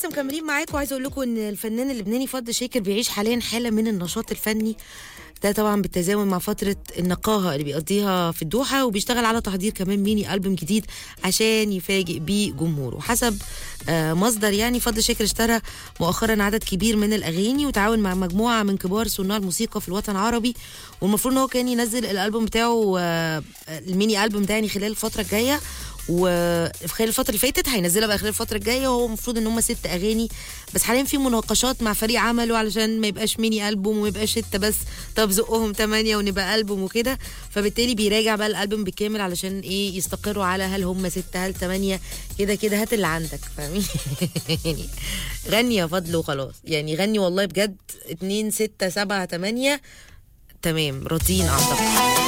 مكملين معاكم وعايزه اقول لكم ان الفنان اللبناني فضل شاكر بيعيش حاليا حاله من النشاط الفني ده طبعا بالتزامن مع فتره النقاهه اللي بيقضيها في الدوحه وبيشتغل على تحضير كمان ميني البوم جديد عشان يفاجئ بيه جمهوره وحسب آه، مصدر يعني فضل شاكر اشترى مؤخرا عدد كبير من الاغاني وتعاون مع مجموعه من كبار صناع الموسيقى في الوطن العربي والمفروض ان هو كان ينزل الالبوم بتاعه آه، الميني البوم ده يعني خلال الفتره الجايه وخلال الفتره اللي فاتت هينزلها بقى خلال الفتره الجايه وهو المفروض ان هم ست اغاني بس حاليا في مناقشات مع فريق عمله علشان ما يبقاش ميني البوم وما يبقاش ستة بس طب زقهم ثمانية ونبقى البوم وكده فبالتالي بيراجع بقى الالبوم بالكامل علشان ايه يستقروا على هل هم ستة هل ثمانية كده كده هات اللي عندك فاهمين يعني غني يا فضل وخلاص يعني غني والله بجد اتنين ستة سبعة ثمانية تمام راضيين اعتقد